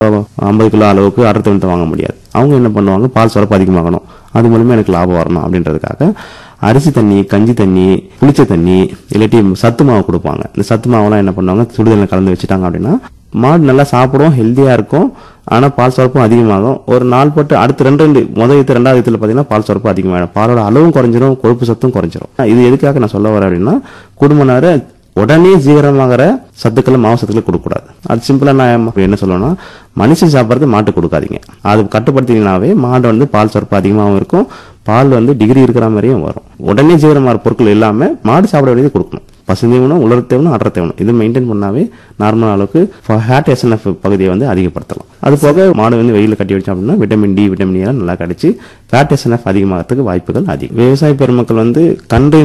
ஐம்பது கிலோ அளவுக்கு அடர் தீவனத்தை வாங்க முடியாது அவங்க என்ன பண்ணுவாங்க பால் சுரப்பு அதிகமாகணும் அது மூலமா எனக்கு லாபம் வரணும் அப்படின்றதுக்காக அரிசி தண்ணி கஞ்சி தண்ணி புளிச்ச தண்ணி இல்லாட்டி சத்து மாவு கொடுப்பாங்க இந்த சத்து மாவுலாம் என்ன பண்ணுவாங்க சுடுதண்ணில் கலந்து வச்சுட்டாங்க அப்படின்னா மாடு நல்லா சாப்பிடும் ஹெல்த்தியா இருக்கும் ஆனா பால் சுரப்பும் அதிகமாகும் ஒரு நாள் போட்டு அடுத்து ரெண்டு ரெண்டு முதல் ஈத்து ரெண்டாவது ஈத்துல பாத்தீங்கன்னா பால் சுரப்பு அதிகமாகிடும் பாலோட அளவும் குறைஞ்சிரும் கொழுப்பு சத்தும் குறைஞ்சிரும் இது எதுக்காக நான் சொல்ல வரேன் அப்படின்னா குடும்ப நேர உடனே ஜீரணமாகிற சத்துக்களை மாவு சத்துக்களை கொடுக்கக்கூடாது அது சிம்பிளா நான் என்ன சொல்லணும்னா மனுஷன் சாப்பிட்றது மாட்டு கொடுக்காதீங்க அது கட்டுப்படுத்திங்கனாவே மாடு வந்து பால் சுரப்பு அதிகமாகவும் இருக்கும் பால் வந்து டிகிரி இருக்கிற மாதிரியும் வரும் உடனே ஜீரணமாகிற பொருட்கள் எல்லாமே மாடு சாப்பிட வேண்டியது கொடுக்கணும் பசுந்தீவனம் உலர் தேவனம் அடர் தேவனம் இது மெயின்டைன் பண்ணாவே நார்மல் அளவுக்கு ஹேட் எஸ்என்எஃப் பகுதியை வந்து அதிகப்படுத்தலாம் அது போக மாடு வந்து வெயில கட்டி வச்சோம் அப்படின்னா விட்டமின் டி விட்டமின் எல்லாம் நல்லா கிடைச்சி ஃபேட் எஸ்என்எஃப் அதிகமாகிறதுக்கு வாய்ப்புகள் அதிகம் விவசாய பெருமக்கள் வந்து கன்று